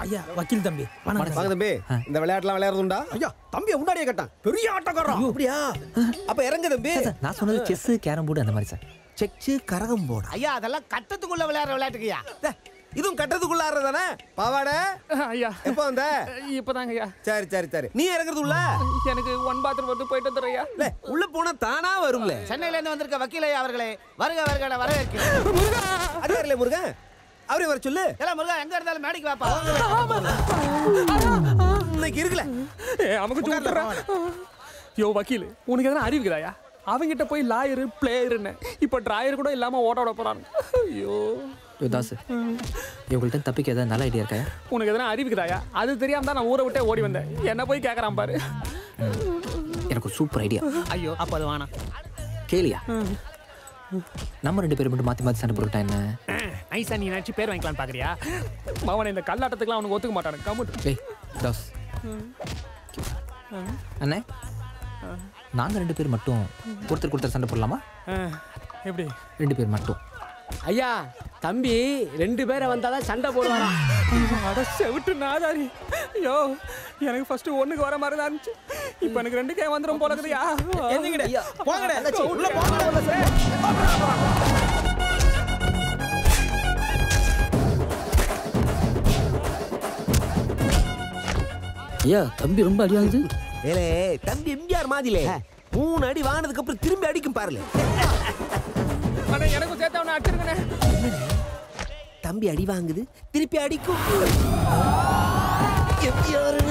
ஐயா வக்கீல் தம்பி வணக்கம் வாங்க தம்பி இந்த விளையாட்டுலாம் விளையாடுறதுண்டா ஐயா தம்பியை முன்னாடியே கேட்டான் பெரிய ஆட்டக்காரன் அப்படியா அப்ப இறங்க தம்பி நான் சொன்னது செஸ் கேரம் போர்டு அந்த மாதிரி சார் செக்ஸு கரகம் போடா ஐயா அதெல்லாம் கட்டத்துக்குள்ள விளையாடுற விளையாட்டுக்குயா இதுவும் கட்டத்துக்குள்ள ஆடுறதானே பாவாட ஐயா எப்போ வந்த இப்பதாங்க ஐயா சரி சரி சரி நீ இறங்குறது உள்ள எனக்கு ஒன் பாத்ரூம் வந்து போயிட்டு வந்துடுறேன் ஐயா இல்ல உள்ள போனா தானா வரும்ல சென்னையில இருந்து வந்திருக்க வக்கீல் ஐயா அவர்களே வருக வருக வரவேற்கிறேன் அடியாரிலே முருகன் அவரே வர சொல்லு எல்லாம் முருகா எங்க இருந்தாலும் மேடைக்கு வாப்பா இன்னைக்கு இருக்குல்ல ஏ நமக்கு சொல்றேன் யோ வக்கீல் உனக்கு எதனா அறிவுக்குதாயா அவங்கிட்ட போய் லாயரு பிளேயருன்னு இப்போ டிராயர் கூட இல்லாம ஓட விட போறாங்க ஐயோ யோ தாஸ் இவங்கள்ட்ட தப்பிக்க ஏதாவது நல்ல ஐடியா இருக்கா உனக்கு எதனா அறிவுக்குதாயா அது தெரியாம தான் நான் ஊரை விட்டே ஓடி வந்தேன் என்ன போய் கேட்கறான் பாரு எனக்கு ஒரு சூப்பர் ஐடியா ஐயோ அப்ப அது வேணாம் கேளியா நம்ம ரெண்டு பேரும் மட்டும் மாற்றி மாற்றி சண்டை போட்டுக்கிட்டா என்ன ஐசா நீ நினைச்சு பேர் வாங்கிக்கலாம் பாக்குறியா மவன் இந்த கல்லாட்டத்துக்குலாம் அவனுக்கு ஒத்துக்க மாட்டானு கம்முட்டு ஏய் தாஸ் அண்ணே நாங்கள் ரெண்டு பேர் மட்டும் ஒருத்தர் ஒருத்தர் சண்டை போடலாமா எப்படி ரெண்டு பேர் மட்டும் ஐயா தம்பி ரெண்டு பேரை வந்தாதான் சண்டை போடுவாராம் அட செவிட்டு நாதாரி ஐயோ எனக்கு ஃபர்ஸ்ட் ஒண்ணுக்கு வர மாதிரி தான் இருந்துச்சு இப்போ எனக்கு ரெண்டுக்கே வந்துடும் போல இருக்குதுயா எந்திங்கடே போங்கடே உள்ள போங்கடே ஐயா தம்பி ரொம்ப அடி வாங்குது ஏலே தம்பி எம்ஜிஆர் மாதிரிலே மூணு அடி வாங்கினதுக்கு அப்புறம் திரும்பி அடிக்கும் பாருல அண்ணா எனக்கும் சேர்த்து அவனை அடிச்சிருக்கனே தம்பி அடி வாங்குது திருப்பி அடிக்கும் எம்ஜிஆர்னு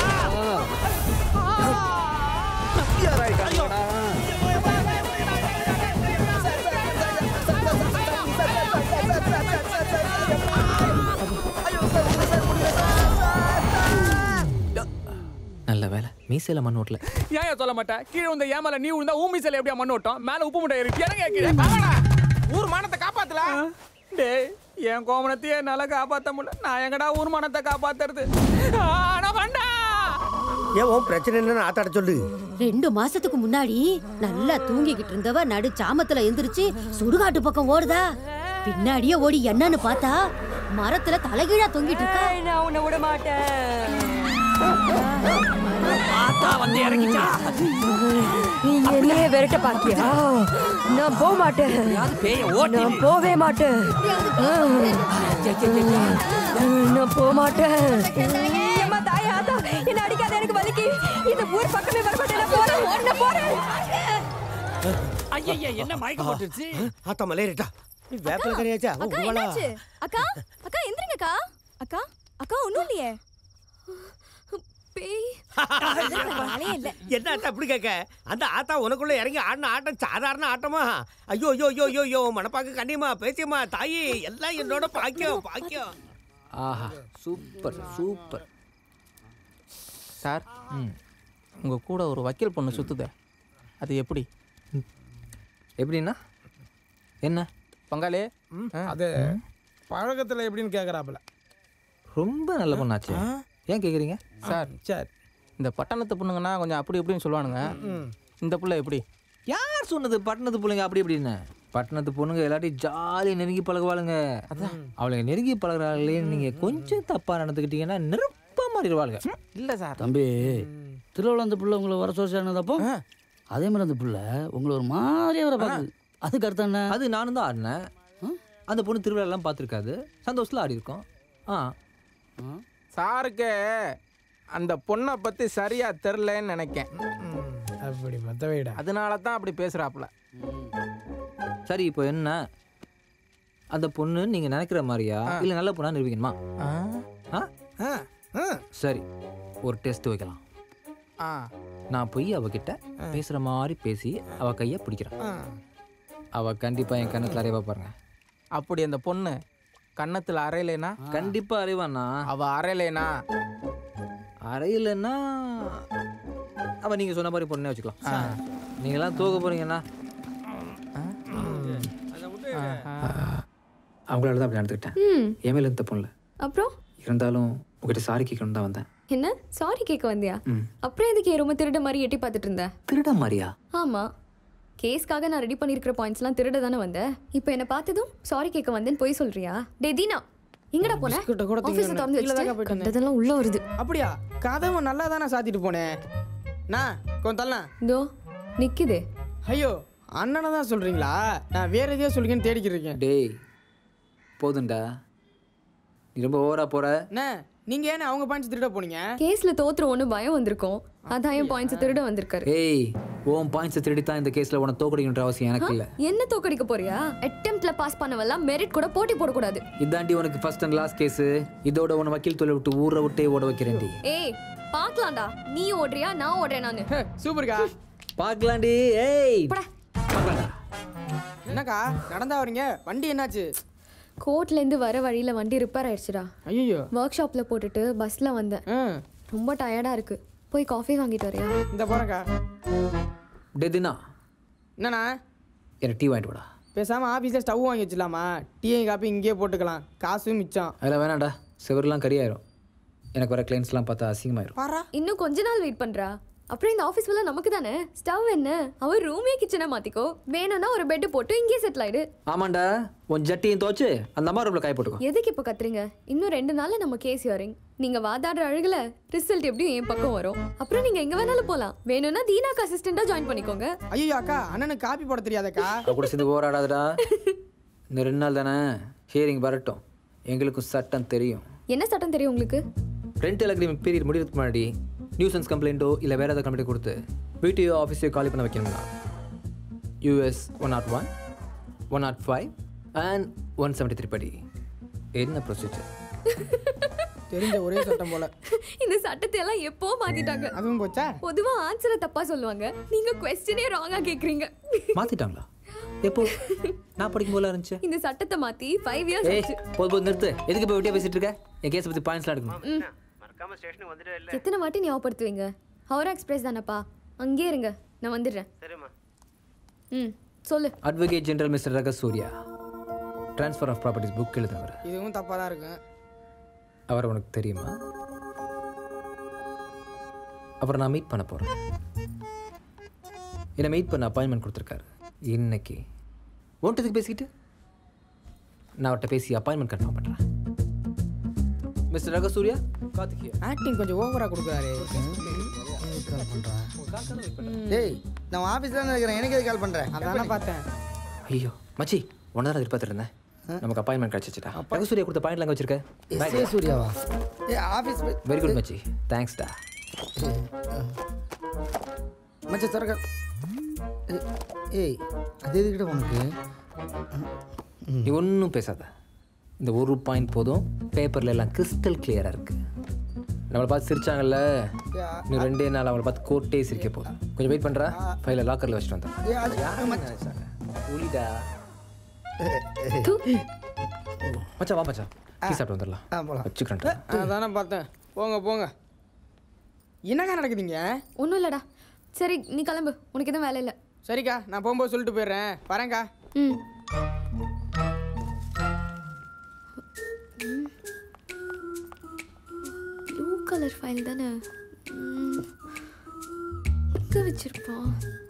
எம்ஜிஆர் ஆயிட்டாங்கடா. நல்ல வேலை மீசையில் மண் ஓட்டல ஏன் சொல்ல மாட்டேன் கீழே இந்த ஏமால நீ விழுந்தா ஊமி சிலை எப்படியா மண்ணு விட்டோம் மேல உப்பு முட்டை ஏறி இறங்க கீழே ஊர் மானத்தை காப்பாத்தல டேய் என் கோமணத்தையே என்னால காப்பாத்த முடியல நான் எங்கடா ஊர் மானத்தை காப்பாத்துறது ஆனா வேண்டா ஏன் உன் பிரச்சனை என்னன்னு ஆத்தாட சொல்லு ரெண்டு மாசத்துக்கு முன்னாடி நல்லா தூங்கிக்கிட்டு இருந்தவ நடு சாமத்துல எந்திரிச்சு சுடுகாட்டு பக்கம் ஓடுதா பின்னாடியே ஓடி என்னன்னு பார்த்தா மரத்துல தலைகீழா தொங்கிட்டு இருக்கா நான் உன்னை விட மாட்டேன் நீ என்னைய விரட்ட பாக்கியா நான் போக மாட்டேன் நான் போவே மாட்டேன் நான் போக மாட்டேன் ஏம்மா தாயே, ஆத்தா, என்னை அடிக்காத எனக்கு வலிக்கு இந்த ஊர் பக்கமே வர மாட்டேன் நான் போறேன் நான் போறேன் ஐயா என்ன மயக்கம் போட்டுருச்சு ஆத்தா மலையறிட்டா நீ வேப்பில கரையாச்சா ஓ, அக்கா உருவலா. என்னாச்சு அக்கா அக்கா எந்திரிங்கக்கா அக்கா அக்கா ஒண்ணும் இல்லையே பேய் வேலையே இல்ல என்ன ஆத்தா அப்படி கேட்க அந்த ஆத்தா உனக்குள்ள இறங்கி ஆடின ஆட்டம் சாதாரண ஆட்டமா ஐயோ ஐயோ ஐயோ ஐயோ ஐயோ மனப்பாக்க கண்ணியமா பேச்சியம்மா தாயி எல்லாம் என்னோட பாக்கியம் பாக்கியம் ஆஹா சூப்பர் சூப்பர் சார் உங்கள் கூட ஒரு வக்கீல் பொண்ணு சுத்துதே அது எப்படி எப்படின்னா என்ன பங்காளி அது பழக்கத்துல எப்படின்னு கேக்குறாப்புல ரொம்ப நல்ல பொண்ணாச்சு ஏன் கேட்குறீங்க சார் சரி இந்த பட்டணத்து பொண்ணுங்கன்னா கொஞ்சம் அப்படி இப்படின்னு சொல்லுவானுங்க இந்த புள்ள எப்படி யார் சொன்னது பட்டணத்து பிள்ளைங்க அப்படி இப்படின்னு பட்டணத்து பொண்ணுங்க எல்லாத்தையும் ஜாலியாக நெருங்கி பழகுவாளுங்க அவளுங்க நெருங்கி பழகுறாங்களே நீங்கள் கொஞ்சம் தப்பாக நடந்துக்கிட்டீங்கன்னா நெருப்பா மாறிடுவாளுங்க இல்லை சார் தம்பி திருவிழா அந்த பிள்ளை உங்களை வர சோசியானதப்போ அதே மாதிரி அந்த பிள்ளை உங்களை ஒரு மாதிரியா வர பார்க்குது அதுக்கு அர்த்தம் என்ன அது நானும் தான் ஆடினேன் அந்த பொண்ணு திருவிழா எல்லாம் பார்த்துருக்காது சந்தோஷத்தில் ஆடி இருக்கோம் ஆ சாருக்கு அந்த பொண்ணை பற்றி சரியாக தெரிலன்னு நினைக்கேன் அப்படி மத்த வைடா அதனால தான் அப்படி பேசுகிறாப்புல சரி இப்போ என்ன அந்த பொண்ணு நீங்கள் நினைக்கிற மாதிரியா இல்லை நல்ல பொண்ணா நிரூபிக்கணுமா ஆ சரி ஒரு டெஸ்ட் வைக்கலாம் ஆ நான் போய் அவகிட்ட பேசுகிற மாதிரி பேசி அவ கையை பிடிக்கிறேன் அவ கண்டிப்பாக என் கண்ணத்தில் அறைவா பாருங்க அப்படி அந்த பொண்ணு கன்னத்தில் அறையலைனா கண்டிப்பாக அறைவாண்ணா அவ அறையலைனா அறையிலன்னா அவ நீங்கள் சொன்ன மாதிரி பொண்ணே வச்சுக்கலாம் நீங்களாம் தூக்க போறீங்கண்ணா அவங்களால தான் அப்படி நடந்துக்கிட்டேன் என் மேல எந்த பொண்ணு அப்புறம் இருந்தாலும் உங்ககிட்ட சாரி கேட்கணும் தான் வந்தேன் என்ன சாரி கேட்க வந்தியா ம். அப்புறம் எதுக்கு ரொம்ப திருட மாதிரி எட்டி பார்த்துட்டு இருந்த திருட மாதிரியா ஆமா கேஸ்க்காக நான் ரெடி பண்ணியிருக்கிற பாயிண்ட்ஸ்லாம் திருட தானே வந்தேன் இப்போ என்னை பார்த்ததும் சாரி கேட்க வந்தேன்னு போய் சொல்றியா டே தீனா எங்கடா போன பிஸ்கட்டை கூட ஆபீஸ் திங்கணும். திறந்து கீழே தாக்கா வச்சுட்டு போயிட்டு வந்தேன். கண்டதெல்லாம் உள்ள வருது அப்படியா கதவு நல்லா தானே சாத்திட்டு போனேன் நான் கொஞ்சம் தள்ளலாம் இதோ நிக்குதே ஐயோ அண்ணனை தான் சொல்றீங்களா நான் வேற எதையோ சொல்லுங்கன்னு தேடிக்கிட்டு இருக்கேன் டேய் போதும்டா நீ ரொம்ப ஓவரா போற அண்ணா நீங்க ஏன்னா அவங்க பாயிண்ட்ஸ் திருட போனீங்க கேஸ்ல தோத்துருவோன்னு பயம் வந்திருக்கும் அதான் என் பாயிண்ட்ஸ் திருட வந்திருக்காரு ஏய் உன் பாயிண்ட்ஸை திருடி தான் இந்த கேஸில் உன தோக்கடிக்கணுன்ற அவசியம் எனக்கு இல்லை என்ன தோக்கடிக்க போறியா அட்டெம்ப்ட்ல பாஸ் பண்ணவெல்லாம் மெரிட் கூட போட்டி போடக்கூடாது இதாண்டி உனக்கு ஃபர்ஸ்ட் அண்ட் லாஸ்ட் கேஸு இதோட உன வக்கீல் தொழில் விட்டு ஊரை விட்டே ஓட வைக்கிறேன்டி ஏய் பார்க்கலாம்டா நீ ஓடுறியா நான் ஓடுறேன் நானு சூப்பர்க்கா பார்க்கலாண்டி ஏய் என்னக்கா நடந்தா வரீங்க வண்டி என்னாச்சு கோர்ட்ல இருந்து வர வழியில வண்டி ரிப்பேர் ஆயிடுச்சுடா ஐயோ ஒர்க் ஷாப்ல போட்டுட்டு பஸ்ல வந்தேன் ரொம்ப டயர்டா இருக்கு போய் காஃபி வாங்கிட்டு வரியா இந்த போறேன்க்கா டே தினா என்னண்ணா எனக்கு டீ வாங்கிட்டு வாடா பேசாம ஆபீஸ்ல ஸ்டவ் வாங்கி வச்சிடலாமா டீயை காப்பி இங்கேயே போட்டுக்கலாம் காசும் மிச்சம் அதில் வேணாம்டா செவரெலாம் கரியாயிரும் எனக்கு வர கிளைண்ட்ஸ்லாம் பார்த்தா அசிங்கமாயிரும் இன்னும் கொஞ்ச நாள் வெயிட் பண்றா அப்புறம் இந்த ஆஃபீஸ் ஃபுல்லா நமக்கு தானே ஸ்டவ் என்ன அவர் ரூமே கிச்சனை மாத்திக்கோ வேணும்னா ஒரு பெட் போட்டு இங்கேயே செட்டில் ஆயிடு ஆமாண்டா உன் ஜட்டியும் துவச்சு அந்த அம்மா ரூமில் காய போட்டுக்கோ எதுக்கு இப்போ கத்துறீங்க இன்னும் ரெண்டு நாள்ல நம்ம கேஸ் ஹியரிங் நீங்க வாதாடுற அழுகுல ரிசல்ட் எப்படியும் என் பக்கம் வரும் அப்புறம் நீங்க எங்க வேணாலும் போலாம் வேணும்னா தீனாக்கு அசிஸ்டண்டா ஜாயின் பண்ணிக்கோங்க ஐயோ அக்கா அண்ணனுக்கு காப்பி போட தெரியாதக்கா அவ கூட சேர்ந்து போராடாதடா இந்த ரெண்டு நாள் தானே ஹியரிங் வரட்டும் எங்களுக்கும் சட்டம் தெரியும் என்ன சட்டம் தெரியும் உங்களுக்கு ரெண்டல் அக்ரிமெண்ட் பீரியட் முடிகிறதுக்கு முன்னாடி நியூசன்ஸ் கம்ப்ளைண்ட்டோ இல்லை வேறு ஏதாவது கம்ப்ளைண்ட் கொடுத்து வீட்டையோ ஆஃபீஸையோ காலி பண்ண வைக்கணும்னா US one nought one one nought five and one seventy three படி என்ன ப்ரொசீஜர் தெரிஞ்ச ஒரே சட்டம் போல இந்த சட்டத்தை எல்லாம் எப்போ மாத்திட்டாங்க அதுவும் போச்சா பொதுவா ஆன்சரை தப்பா சொல்லுவாங்க நீங்க கொஸ்டினே ராங்கா கேக்குறீங்க மாற்றிட்டாங்களா எப்போ நான் படிக்கும் போல இருந்துச்சு இந்த சட்டத்தை மாத்தி ஃபைவ் இயர்ஸ் ஏய் ஆச்சு போது போது நிறுத்து எதுக்கு இப்போ வெட்டியாக பேசிட்டு இருக்க என் கேஸை பற்றி பாயிண்ட்ஸ்லாம் எடுக்கணும் ம். மறக்காம ஸ்டேஷனுக்கு வந்துட்டு எத்தனை வாட்டி ஞாபகப்படுத்துவீங்க ஹவுரா எக்ஸ்பிரஸ் தானப்பா அங்கேயே இருங்க நான் வந்துடுறேன் சரிம்மா ம் சொல்லு அட்வொகேட் ஜெனரல் மிஸ்டர் ரக Surya transfer of properties book எழுதுனவர் இதுவும் தப்பா தான் இருக்கும் அவர் உனக்கு தெரியுமா அப்புறம் நான் மீட் பண்ண போகிறேன் என்னை மீட் பண்ண அப்பாயின்மெண்ட் கொடுத்துருக்காரு இன்னைக்கு ஒன்றதுக்கு பேசிக்கிட்டு நான் அவர்கிட்ட பேசி அப்பாயின்மெண்ட் கன்ஃபார்ம் பண்ணுறேன் மிஸ்டர் ரக சூர்யா காத்துக்கியா ஆக்டிங் கொஞ்சம் ஓவரா கொடுக்குறாரு டேய் நான் ஆஃபீஸில் தான் இருக்கிறேன் எனக்கு எது கால் பண்ணுறேன் அதானே பார்த்தேன் ஐயோ மச்சி ஒன்றரை தான் எதிர்பார்த்துட்டு இருந்தேன் நமக்கு அப்பாயின்மெண்ட் கிடச்சிச்சிட்டா ரக சூர்யா கொடுத்த பாயிண்ட்ல அங்கே வச்சிருக்க எஸ்ஏ சூர்யாவா ஏ ஆஃபீஸ் வெரி குட் மச்சி தேங்க்ஸ்டா மச்ச திறக்க ஏய் அது எதுக்கிட்ட உனக்கு நீ ஒன்றும் பேசாத இந்த ஒரு பாயிண்ட் போதும் பேப்பர்ல எல்லாம் கிறிஸ்டல் கிளியரா இருக்கு நம்மளை பார்த்து சிரிச்சாங்கல்ல இன்னும் ரெண்டே நாள் அவங்கள பார்த்து கோர்ட்டே சிரிக்க போதும் கொஞ்சம் வெயிட் பண்றா ஃபைலை லாக்கர்ல வச்சுட்டு வந்தேன் ஏ அது புலிடா மச்சான் வா மச்சான் டீ சாப்பிட்டு வந்துடலாம் ஆ போகலாம் வச்சுக்கிறேன் அதானே பார்த்தேன் போங்க போங்க என்னக்கா நடக்குதுங்க ஒன்றும் இல்லடா சரி நீ கிளம்பு உனக்கு எதுவும் வேலை இல்லை சரிக்கா நான் போகும்போது சொல்லிட்டு போயிடுறேன் வரேன்க்கா ம் ப்ளூ கலர் ஃபைல் தானே ம். எங்க வச்சிருப்பான்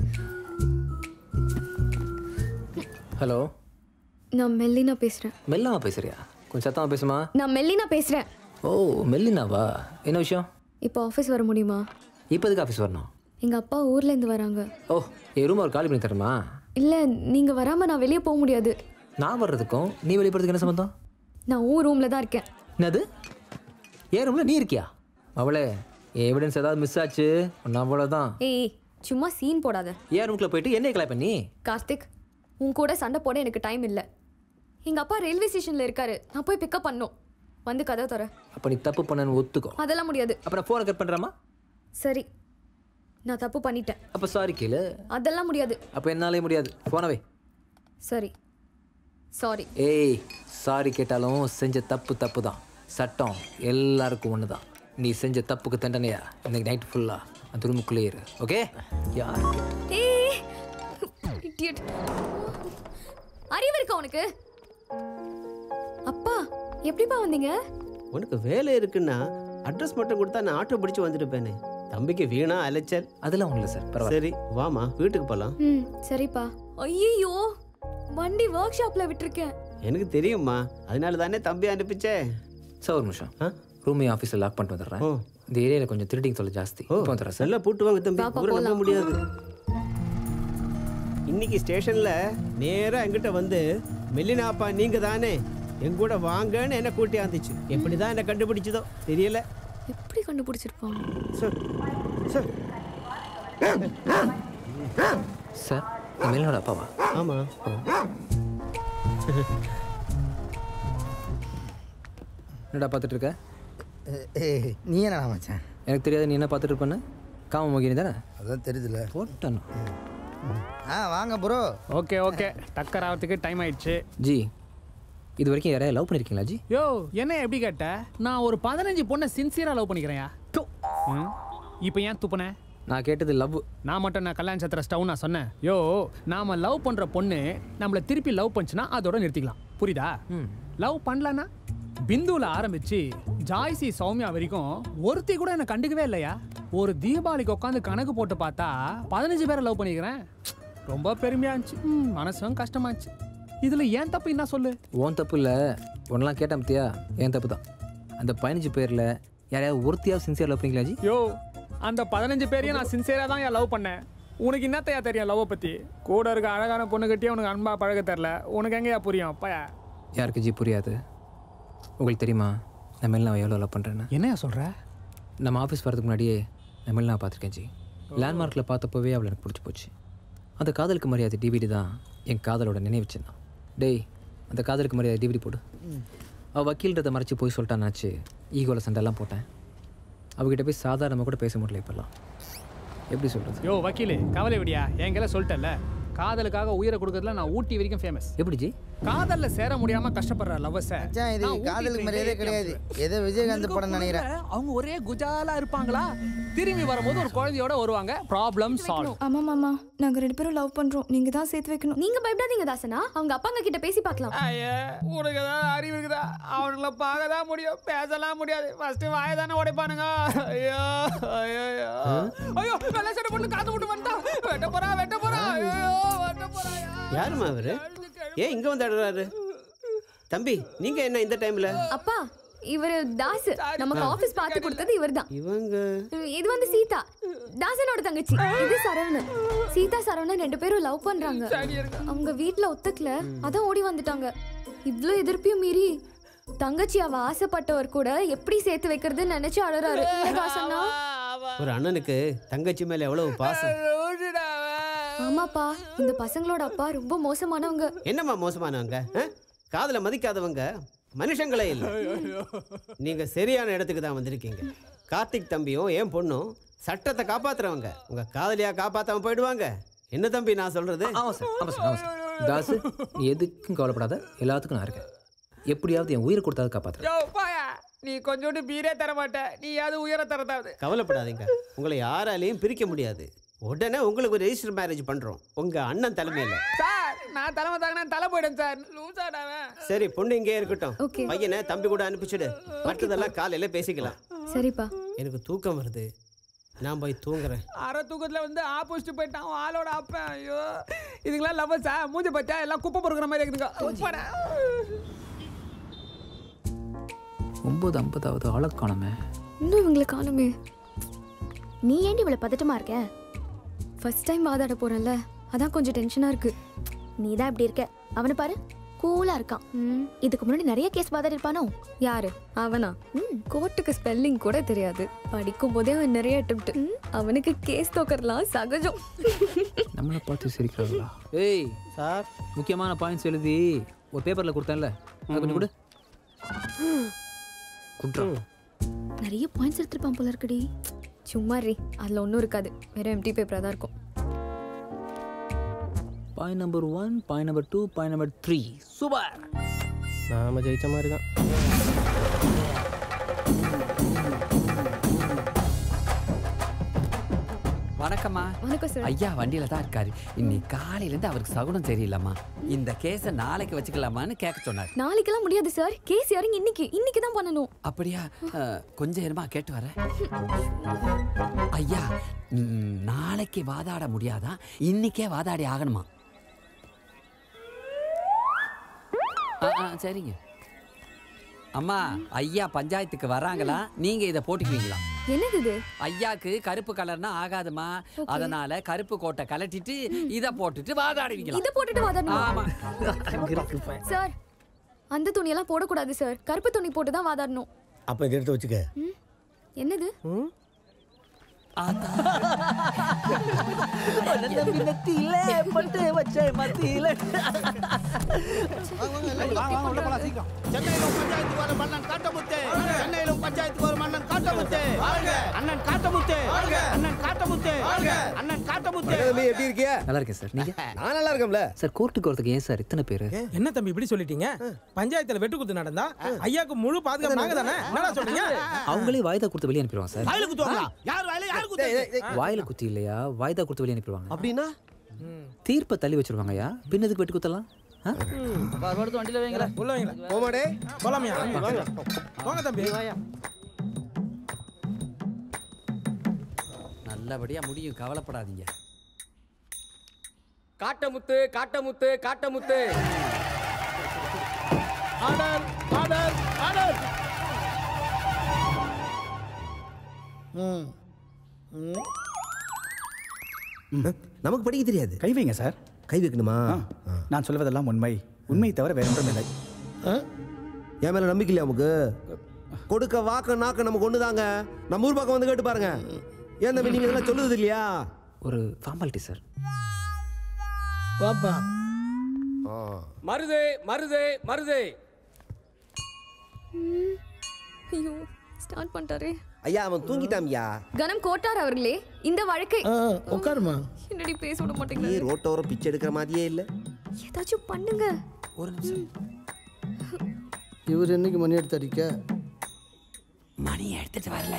ஹலோ நான் மெல்லினா பேசுறேன் மெல்லாமா பேசுறியா கொஞ்சம் சத்தமா பேசுமா நான் மெல்லினா பேசுறேன் ஓ மெல்லினாவா என்ன விஷயம் இப்போ ஆஃபீஸ் வர முடியுமா இப்போ எதுக்கு ஆஃபீஸ் வரணும் எங்க அப்பா ஊர்ல இருந்து வராங்க ஓ என் ரூம் ஒரு காலி பண்ணி தருமா இல்ல நீங்க வராம நான் வெளியே போக முடியாது நான் வர்றதுக்கும் நீ வெளியே போகிறதுக்கு என்ன சம்மந்தம் நான் ஊர் ரூம்ல தான் இருக்கேன் என்னது ஏன் ரூம்ல நீ இருக்கியா அவளே எவிடன்ஸ் ஏதாவது மிஸ் ஆச்சு ஒன்று அவ்வளோதான் ஏய் சும்மா சீன் போடாத ஏன் ரூம்குள்ள போயிட்டு என்ன கலாய் பண்ணி கார்த்திக் உன் கூட சண்டை போட எனக்கு டைம் இல்லை எங்க அப்பா ரயில்வே ஸ்டேஷன்ல இருக்காரு நான் போய் பிக்கப் பண்ணும் வந்து கதை தர அப்போ நீ தப்பு பண்ணன்னு ஒத்துக்கோ அதெல்லாம் முடியாது அப்புறம் ஃபோனை கட் பண்ணுறாமா சரி நான் தப்பு பண்ணிட்டேன் அப்போ சாரி கேளு அதெல்லாம் முடியாது அப்போ என்னாலே முடியாது போனவே சரி சாரி ஏய் சாரி கேட்டாலும் செஞ்ச தப்பு தப்பு தான் சட்டம் எல்லாருக்கும் ஒன்று தான் நீ செஞ்ச தப்புக்கு தண்டனையா இன்னைக்கு நைட் ஃபுல்லாக அந்த ரூமுக்குள்ளே இரு ஓகே யார் ஏய் idiot. அறிவு இருக்கா உனக்கு அப்பா எப்படிப்பா வந்தீங்க உனக்கு வேலை இருக்குன்னா அட்ரஸ் மட்டும் கொடுத்தா நான் ஆட்டோ பிடிச்சு வந்துருப்பேனே தம்பிக்கு வீணா அலைச்சல் அதெல்லாம் ஒன்றும் இல்லை சார் பரவாயில்ல சரி வாமா வீட்டுக்கு போலாம் ம் சரிப்பா ஐயோ வண்டி ஒர்க் ஷாப்ல விட்டிருக்கேன் எனக்கு தெரியும்மா அதனால தானே தம்பி அனுப்பிச்சேன் சார் ஒரு நிமிஷம் ஆ? ரூமை ஆஃபீஸில் லாக் பண்ணிட்டு வந்துடுறேன் ஓ. இந்த ஏரியாவில் கொஞ்சம் திருடிங் தொல்லை ஜாஸ்தி ஓ இப்போ வந்துடுறேன் சார் நல்லா பூட்டு வாங்க தம்பி பாப்பா, ஊரை நம்ப போலாம். முடியாது இன்னைக்கு ஸ்டேஷன்ல நேரா என்கிட்ட வந்து மெல்லினாப்பா நீங்க தானே என் கூட வாங்கன்னு என்ன கூட்டி ஆந்துச்சு எப்படிதான் என்ன கண்டுபிடிச்சதோ தெரியல எப்படி கண்டுபிடிச்சிருப்பான் சார் சார் சார் இந்த மேலோட அப்பாவா ஆமா என்னடா பார்த்துட்டு இருக்க நீ என்னடா மச்சான் எனக்கு தெரியாது நீ என்ன பார்த்துட்டு இருப்பேன்னு காம மோகினி தானே அதான் தெரியுதுல போட்டானு ஆ வாங்க ப்ரோ ஓகே ஓகே டக்கர் ஆகிறதுக்கு டைம் ஆயிடுச்சு ஜி இது வரைக்கும் யாரையா லவ் பண்ணியிருக்கீங்களா ஜி யோ என்ன எப்படி கேட்ட நான் ஒரு பதினஞ்சு பொண்ணை சின்சியராக லவ் பண்ணிக்கிறேன்யா இப்போ ஏன் துப்புனேன் நான் கேட்டது லவ் நான் மட்டும் நான் கல்யாண சத்திர ஸ்டவ் நான் சொன்னேன் யோ நாம லவ் பண்ற பொண்ணு நம்மள திருப்பி லவ் பண்ணுச்சுன்னா அதோட நிறுத்திக்கலாம் புரியுதா லவ் பண்ணலனா பிந்துல ஆரம்பிச்சு ஜாய்சி சௌமியா வரைக்கும் ஒருத்தி கூட என்ன கண்டுக்கவே இல்லையா ஒரு தீபாவளிக்கு உட்காந்து கணக்கு போட்டு பார்த்தா பதினஞ்சு பேரை லவ் பண்ணிக்கிறேன் ரொம்ப பெருமையா இருந்துச்சு ம், மனசும் கஷ்டமாச்சு இதுல ஏன் தப்பு என்ன சொல்லு உன் தப்பு இல்லை உன்னெல்லாம் கேட்டேன் பத்தியா என் தப்பு தான் அந்த பதினஞ்சு பேரில் யாரையாவது ஒருத்தியாக சின்சியர் லவ் பண்ணிங்களா ஜி யோ அந்த பதினஞ்சு பேரையும் நான் சின்சியராக தான் என் லவ் பண்ணேன் உனக்கு என்னத்தையா தெரியும் லவ்வை பற்றி கூட இருக்க அழகான பொண்ணுகிட்டயே உனக்கு அன்பா பழக தெரில உனக்கு எங்கேயா புரியும் பையா யாருக்கு ஜி புரியாது உங்களுக்கு தெரியுமா நம்ம எல்லாம் எவ்வளோ லவ் பண்ணுறேன்னு என்னையா சொல்கிற நம்ம ஆஃபீஸ் வரதுக்கு முன்னாடியே நம்ம எல்லாம் பார்த்துருக்கேன் ஜி லேண்ட்மார்க்கில் பார்த்தப்போவே அவளை எனக்கு பிடிச்சி போச்சு அந்த காதலுக்கு மரியாதை டிவிடி தான் என் காதலோட நினைவு சின்னம் டேய் அந்த காதலுக்கு மரியாதை டிவிடி போடு அவள் வக்கீல்ன்றதை மறைச்சி போய் சொல்லிட்டான்னாச்சு ஈகோவில் சண்டைலாம் போட்டேன் அவகிட்ட போய் சாதாரணமாக கூட பேச முடியல இப்போல்லாம் எப்படி சொல்கிறது யோ வக்கீலு கவலை விடியா என்கெல்லாம் சொல்லிட்டேன்ல காதலுக்காக உயிரை கொடுக்கறதுல நான் ஊட்டி வரைக்கும் ஃபேமஸ் எப்படி ஜி காதல்ல சேர முடியாம கஷ்டப்படுற லவ்வர்ஸ மச்சான் இது காதலுக்கு மரியாதை கிடையாது ஏதோ விஜயகாந்த் படம் நினைக்கிறேன் அவங்க ஒரே குஜாலா இருப்பாங்களா திரும்பி வரும்போது ஒரு குழந்தையோட வருவாங்க ப்ராப்ளம் சால்வ் ஆமா மாமா நாங்க ரெண்டு பேரும் லவ் பண்றோம் நீங்க தான் சேர்த்து வைக்கணும் நீங்க பயப்படாதீங்க தாசனா அவங்க அப்பாங்க கிட்ட பேசி பார்க்கலாம் ஐயா உனக்கு ஏதாவது அறிவு இருக்குதா அவனுங்கள பார்க்க தான் முடியும் பேசலாம் முடியாது ஃபர்ஸ்ட் வாய தானே உடைப்பானுங்க ஐயோ ஐயோ ஐயோ ஐயோ வெள்ளை சட்டை பொண்ணு காத்து விட்டு வந்துட்டான் வெட்ட போறா வெட்ட போறா ஐயோ வெட்ட போறா யாருமா அவரு ஏன் இங்க வந்து ஆடுறாரு தம்பி நீங்க என்ன இந்த டைம்ல அப்பா இவரு தாஸ் நமக்கு ஆபீஸ் பார்த்து கொடுத்தது இவர்தான் இவங்க இது வந்து சீதா தாசனோட தங்கச்சி இது சரவணன் சீதா சரவணன் ரெண்டு பேரும் லவ் பண்றாங்க அவங்க வீட்ல ஒத்துக்கல அதான் ஓடி வந்துட்டாங்க இவ்ளோ எதிர்ப்பையும் மீறி தங்கச்சி அவ ஆசைப்பட்டவர் கூட எப்படி சேர்த்து வைக்கிறதுன்னு நினைச்சு அழறாரு இல்ல தாசண்ணா ஒரு அண்ணனுக்கு தங்கச்சி மேல எவ்வளவு பாசம் ஆமாப்பா இந்த பசங்களோட அப்பா ரொம்ப மோசமானவங்க என்னம்மா மோசமானவங்க ஆ? காதலை மதிக்காதவங்க மனுஷங்களே இல்லை நீங்க சரியான இடத்துக்கு தான் வந்திருக்கீங்க கார்த்திக் தம்பியும் என் பொண்ணும் சட்டத்தை காப்பாத்துறவங்க உங்க காதலியா காப்பாத்தாம போயிடுவாங்க என்ன தம்பி நான் சொல்றது ஆமாம் சார் ஆமாம் சார் ஆமாம் சார் தாசு நீ எதுக்கும் கவலைப்படாத எல்லாத்துக்கும் நான் இருக்கேன் எப்படியாவது என் உயிரை கொடுத்தாவது காப்பாற்றுறேன் யோ பாயா நீ கொஞ்சோண்டு பீரே தர மாட்ட நீ யாவது உயர தரதாவது கவலைப்படாதீங்க உங்களை யாராலையும் பிரிக்க முடியாது உடனே உங்களுக்கு ஒரு ரெஜிஸ்டர் மேரேஜ் பண்றோம் உங்க அண்ணன் தலைமையில சார் நான் தலைமை தாங்கினா தலை போயிடும் சார் லூசாடாவேன் சரி பொண்ணு இங்கே இருக்கட்டும் Okay. பையனை தம்பி கூட அனுப்பிச்சுடு மற்றதெல்லாம் காலையில பேசிக்கலாம் சரிப்பா எனக்கு தூக்கம் வருது நான் போய் தூங்குறேன் அரை தூக்கத்துல வந்து ஆப்போசிட் போயிட்டான் அவன் ஆளோட அப்பன் ஐயோ இதுக்கெல்லாம் லவ்வர்ஸா மூஞ்சி பச்சா எல்லாம் குப்பை பொறுக்கிற மாதிரி இருக்குதுங்க உப்பாடா. ஒம்பது ஐம்பதாவது ஆளை காணமே இன்னும் இவங்களை காணுமே நீ ஏன்டி இவ்வளவு பதட்டமா இருக்க ஃபர்ஸ்ட் டைம் வாதாட போறேன்ல அதான் கொஞ்சம் டென்ஷனா இருக்கு நீ தான் இப்படி இருக்க அவனை பாரு கூலா இருக்கான் இதுக்கு முன்னாடி நிறைய கேஸ் வாதாடி இருப்பானோ யாரு அவனா கோர்ட்டுக்கு ஸ்பெல்லிங் கூட தெரியாது படிக்கும் போதே அவன் நிறைய அட்டம்ப்ட் அவனுக்கு கேஸ் தோக்கறலாம் சகஜம் நம்மளை பார்த்து சிரிக்கிறாங்களா ஏய் சார் முக்கியமான பாயிண்ட்ஸ் எழுதி ஒரு பேப்பரில் கொடுத்தேன்ல அது கொஞ்சம் கொடு குட்ரா நிறைய பாயிண்ட்ஸ் எடுத்திருப்பான் போல இருக்குடி சும்மா ரீ அதுல ஒன்றும் இருக்காது வெறும் எம்டி பேப்பரா தான் இருக்கும் point number one point number two point number three super நாம ஜெயிச்ச மாதிரி தான் வணக்கம்மா வணக்கம் சார் ஐயா வண்டியில தான் இருக்காரு இன்னைக்கு காலையில இருந்து அவருக்கு சகுனம் சரியில்லைம்மா இந்த கேஸை நாளைக்கு வச்சுக்கலாமான்னு கேட்க சொன்னார் நாளைக்கெல்லாம் முடியாது சார் கேஸ் இறங்கி இன்னைக்கு இன்னைக்கு தான் பண்ணணும் அப்படியா அஹ், கொஞ்சம் இருமா கேட்டு வரேன் ஐயா ம், நாளைக்கு வாதாட முடியாதான் இன்னைக்கே வாதாடி ஆகணுமா ஆ, ஆ, சரிங்க அம்மா ஐயா பஞ்சாயத்துக்கு வராங்களா நீங்க இதை போட்டுக்குவீங்களா என்னது இது ஐயாக்கு கருப்பு கலர்னா ஆகாதுமா அதனால கருப்பு கோட்டை கலட்டிட்டு இத போட்டுட்டு வாதாடுவீங்களா இத போட்டுட்டு வாதாடணுமா? ஆமா சார் அந்த துணியெல்லாம் போடக்கூடாது சார் கருப்பு துணி போட்டு தான் வாதாடணும் அப்போ இதை எடுத்து வச்சுக்க ம், என்னது பட்டு வச்ச மத்தியில சென்னையிலும் பஞ்சாயத்துக்கு வர மன்னன் காட்டமுத்து சென்னையிலும் பஞ்சாயத்துக்கு வர மன்னன் காட்டமுத்து அண்ணன் காட்டமுத்து அண்ணன் காட்டமுத்து அண்ணன் காட்டமுத்து எப்படி இருக்கியா நல்லா இருக்கேன் சார் நீங்க நான் நல்லா இருக்கேன்ல சார் கோர்ட்டுக்கு வரதுக்கு ஏன் சார் இத்தனை பேர் என்ன தம்பி இப்படி சொல்லிட்டீங்க பஞ்சாயத்துல வெட்டு குத்து நடந்தா ஐயாக்கு முழு பாதுகாப்பு நாங்க தானே என்னடா சொல்றீங்க அவங்களே வாய்தா கொடுத்து வெளியே அனுப்பிடுவாங்க சார் வாயில குத்துவாங்களா யார் வாயில யார் குத்து வாயில குத்தி இல்லையா வாய்தா கொடுத்து வெளியே அனுப்பிடுவாங்க அப்படின்னா தீர்ப்பை தள்ளி வச்சிருவாங்கய்யா பின்னதுக்கு வெட்டு குத்தலாம் ஆ? எடுத்து வண்டியில வைங்களேன் உள்ள வைங்க போமாடே போலாமியா போங்க தம்பி நல்லபடியா முடியும் கவலைப்படாதீங்க Kattamuthu Kattamuthu Kattamuthu order order order ம் ம் நமக்கு படிக்க தெரியாது கை வைங்க சார் கை வைக்கணுமா நான் சொல்வதெல்லாம் உண்மை உண்மை தவிர வேற ஒன்றும் இல்லை என் மேல நம்பிக்கை இல்லையா நமக்கு கொடுக்க வாக்க நாக்க நமக்கு ஒன்று தாங்க நம்ம ஊர் பக்கம் வந்து கேட்டு பாருங்க ஏன் தம்பி நீங்க இதெல்லாம் சொல்லுது இல்லையா ஒரு ஃபார்மாலிட்டி சார் பாப்பா மருது மருது மருது ஐயோ ஸ்டார்ட் பண்ணிட்டாரே ஐயா அவன் தூங்கிட்டான்யா கனம் கோட்டார் அவர்களே இந்த வழக்கை உட்காருமா என்னடி பேச விட நீ மாட்டேங்க ரோட்டோரம் பிச்சை எடுக்கிற மாதிரியே இல்லை ஏதாச்சும் பண்ணுங்க ஒரு நிமிஷம் இவர் என்னைக்கு மணி எடுத்து அடிக்க மணி எடுத்துட்டு வரல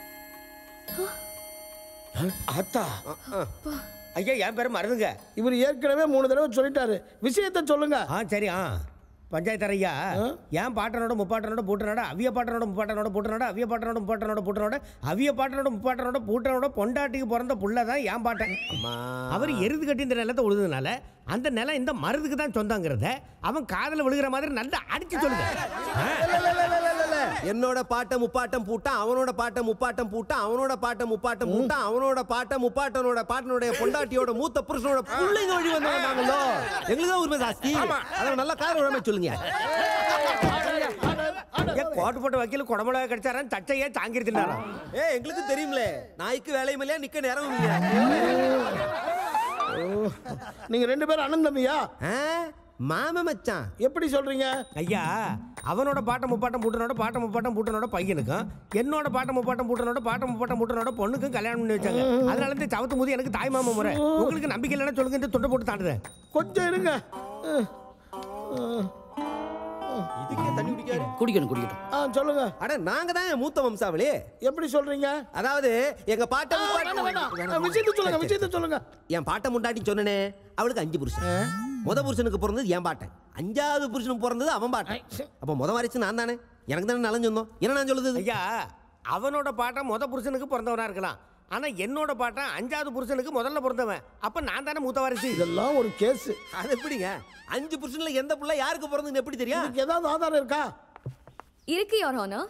ஆத்தா ஐயா என் பேர் மருதுங்க இவர் ஏற்கனவே மூணு தடவை சொல்லிட்டாரு விஷயத்த சொல்லுங்க ஆ சரி ஆ பஞ்சாயத்து ஐயா என் பாட்டனோட முப்பாட்டனோட பூட்டனோட அவிய பாட்டனோட முப்பாட்டனோட பூட்டனோட அவிய பாட்டனோட முப்பாட்டனோட பூட்டனோட அவிய பாட்டனோட முப்பாட்டனோட பூட்டனோட பொண்டாட்டிக்கு பிறந்த புள்ள தான் என் பாட்டன் அவர் எருது கட்டி இந்த நிலத்தை உழுதுனால அந்த நிலம் இந்த மருதுக்கு தான் சொந்தங்கிறத அவன் காதுல விழுகிற மாதிரி நல்லா அடிச்சு சொல்லுங்க என்னோட பாட்டம் முப்பாட்டம் பூட்டான் அவனோட பாட்டம் முப்பாட்டம் பூட்டான் அவனோட பாட்டம் முப்பாட்டம் பூட்டான் அவனோட பாட்டம் முப்பாட்டனோட பாட்டனுடைய பொண்டாட்டியோட மூத்த புருஷனோட பிள்ளைங்க வழி வந்தாங்களோ எங்களுக்கு தான் உரிமை ஜாஸ்தி அதை நல்லா கார உடம்பை சொல்லுங்க ஏன் கோட்டு போட்ட வக்கீல் குடமிளகா கிடைச்சாரன் தச்சையே தாங்கிருந்தாரா ஏ எங்களுக்கு தெரியும்ல நாய்க்கு வேலையும் இல்லையா நிக்க நேரம் நீங்க ரெண்டு பேரும் அண்ணன் தம்பியா மாம மச்சான் எப்படி சொல்றீங்க ஐயா அவனோட பாட்டம் முப்பாட்டம் பூட்டனோட பாட்டம் முப்பாட்டம் பூட்டனோட பையனுக்கும் என்னோட பாட்டம் முப்பாட்டம் பூட்டனோட பாட்டம் முப்பாட்டம் பூட்டனோட பொண்ணுக்கும் கல்யாணம் பண்ணி வச்சாங்க அதனால இந்த சவத்து முதி எனக்கு தாய் மாமா முறை உங்களுக்கு நம்பிக்கை இல்லைன்னா சொல்லுங்க இந்த துண்டை போட்டு தாண்டுறேன் கொஞ்சம் இருங்க இதுக்கே தண்ணி குடிக்காரு குடிக்கணும் குடிக்கணும் ஆ சொல்லுங்க அட நாங்க தான் மூத்த வம்சாவளி எப்படி சொல்றீங்க அதாவது எங்க பாட்டம் ஆ, வேணாம், வேணாம். விஷயத்தை சொல்லுங்க விஷயத்தை சொல்லுங்க என் பாட்டம் முண்டாட்டி சொன்னனே அவளுக்கு அஞ்சு புருஷன் முத புருஷனுக்கு பிறந்தது என் பாட்டன் அஞ்சாவது புருஷனுக்கு பிறந்தது அவன் பாட்டன் அப்ப முத வாரிசு நான் தானே எனக்கு தானே நலன் சொந்தம் என்ன நான் சொல்லுது ஐயா அவனோட பாட்டம் முத புருஷனுக்கு பிறந்தவனா இருக்கலாம் ஆனா என்னோட பாட்டம் அஞ்சாவது புருஷனுக்கு முதல்ல பிறந்தவன் அப்ப நான் தானே மூத்த வாரிசு இதெல்லாம் ஒரு கேஸ் அது எப்படிங்க அஞ்சு புருஷன்ல எந்த புள்ள யாருக்கு பிறந்ததுன்னு எப்படி தெரியும் ஏதாவது ஆதாரம் இருக்கா இருக்கு யோர் ஹானர்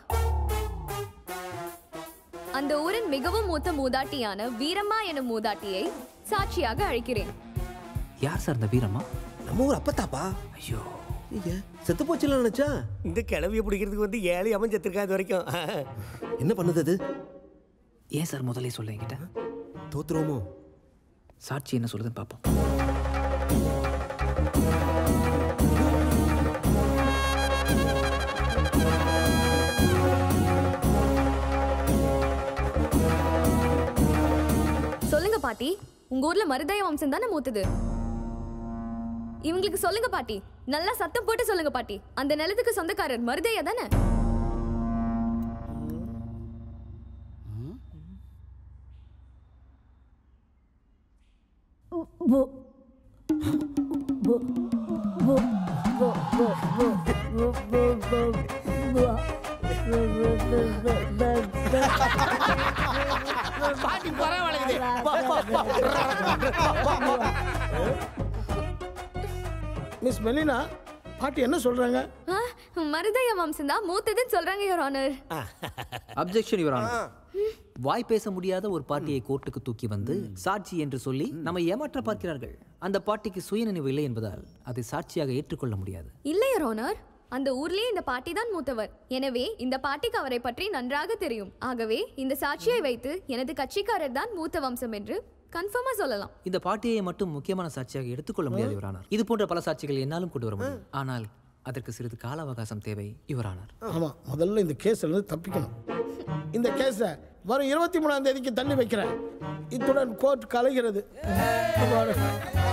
அந்த ஊரின் மிகவும் மூத்த மூதாட்டியான வீரம்மா எனும் மூதாட்டியை சாட்சியாக அழைக்கிறேன் யார் சார் இந்த வீரம்மா நம்ம ஊர் அப்பத்தாப்பா ஐயோ செத்து போச்சுல நினைச்சா இந்த கிளவிய பிடிக்கிறதுக்கு வந்து ஏழை அவன் செத்துருக்கா இது வரைக்கும் என்ன பண்ணுது அது ஏன் சார் முதல்ல சொல்ல என்கிட்ட தோத்துருவோமோ சாட்சி என்ன சொல்லுதுன்னு பார்ப்போம் சொல்லுங்க பாட்டி உங்க ஊர்ல மருதய வம்சம் தானே மூத்தது இவங்களுக்கு சொல்லுங்க பாட்டி நல்லா சத்தம் போட்டு சொல்லுங்க பாட்டி அந்த நிலத்துக்கு சொந்தக்காரர் மருதையா தானே பாட்டி பரவாயில்லைக்குது மிஸ் மெலினா பாட்டி என்ன சொல்றாங்க ஆ, மருதைய வம்சம் தான் மூத்ததுன்னு சொல்றாங்க your honour objection your honour வாய் பேச முடியாத ஒரு பாட்டியை கோர்ட்டுக்கு தூக்கி வந்து சாட்சி என்று சொல்லி நம்மை ஏமாற்ற பார்க்கிறார்கள் அந்த பாட்டிக்கு சுயநினைவு இல்லை என்பதால் அதை சாட்சியாக ஏற்றுக்கொள்ள முடியாது இல்ல யுவர் ஆனர் அந்த ஊர்லயே இந்த பாட்டி தான் மூத்தவர் எனவே இந்த பாட்டிக்கு அவரை பற்றி நன்றாக தெரியும் ஆகவே இந்த சாட்சியை வைத்து எனது கட்சிக்காரர் தான் மூத்த வம்சம் என்று கன்ஃபார்மா சொல்லலாம் இந்த பாட்டியை மட்டும் முக்கியமான சாட்சியாக எடுத்துக்கொள்ள முடியாது யுவர் ஆனர் இது போன்ற பல சாட்சிகள் என்னாலும் கொண்டு வர முடியும் ஆனால் அதற்கு சிறிது கால அவகாசம் தேவை யுவர் ஆனர் ஆமா முதல்ல இந்த கேஸ்ல இருந்து தப்பிக்கணும் இந்த கேஸை வரும் இருபத்தி மூணாம் தேதிக்கு தள்ளி வைக்கிறேன் இத்துடன் கோர்ட் கலைகிறது